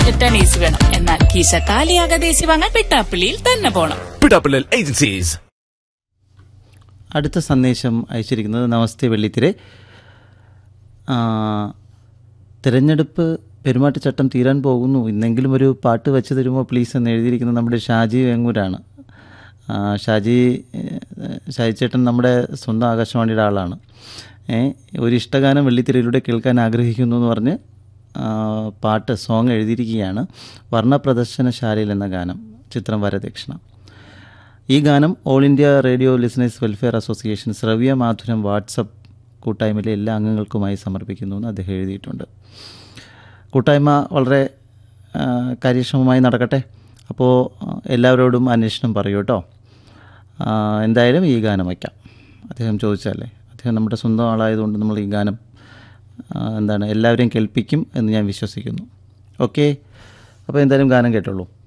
ബജറ്റാണ് A C വേണം എന്നാൽ കീശ കാലിയാകാതെ എ സി വാങ്ങാൻ പിട്ടാപ്പിള്ളിയിൽ തന്നെ പോണം പിടാപ്പിള്ളൽ ഏജൻസീസ് അടുത്ത സന്ദേശം അയച്ചിരിക്കുന്നത് നമസ്തേ വെള്ളിത്തിരെ ആ, തിരഞ്ഞെടുപ്പ് പെരുമാറ്റച്ചട്ടം തീരാൻ പോകുന്നു ഇന്നെങ്കിലും ഒരു പാട്ട് വെച്ച് തരുമോ പ്ലീസ് എന്ന് എഴുതിയിരിക്കുന്നത് നമ്മുടെ ഷാജി വേങ്ങൂരാണ് ആ, ഷാജി ഏഹ്, ഷാജി ചേട്ടൻ നമ്മുടെ സ്വന്തം ആകാശവാണിയുടെ ആളാണ് ഏ, ഒരു ഇഷ്ടഗാനം വെള്ളിത്തിരയിലൂടെ കേൾക്കാൻ ആഗ്രഹിക്കുന്നു എന്ന് പറഞ്ഞ് ആ, പാട്ട് സോങ് എഴുതിയിരിക്കുകയാണ് വർണ്ണപ്രദർശനശാലയിൽ എന്ന ഗാനം ചിത്രം വരദക്ഷിണ ഈ ഗാനം All India Radio listeners welfare association Shravya Madhuram WhatsApp കൂട്ടായ്മയിലെ എല്ലാ അംഗങ്ങൾക്കുമായി സമർപ്പിക്കുന്നു എന്ന് അദ്ദേഹം എഴുതിയിട്ടുണ്ട് കൂട്ടായ്മ വളരെ ആ, കാര്യക്ഷമമായി നടക്കട്ടെ അപ്പോൾ ആ, എല്ലാവരോടും അന്വേഷണം പറയൂ കേട്ടോ ആ, എന്തായാലും ഈ ഗാനം വയ്ക്കാം അദ്ദേഹം ചോദിച്ചല്ലേ അദ്ദേഹം നമ്മുടെ സ്വന്തം ആളായതുകൊണ്ട് നമ്മൾ ഈ ഗാനം ആ, എന്താണ് എല്ലാവരെയും കേൾപ്പിക്കും എന്ന് ഞാൻ വിശ്വസിക്കുന്നു ഓക്കെ അപ്പോൾ എന്തായാലും ഗാനം കേട്ടോളൂ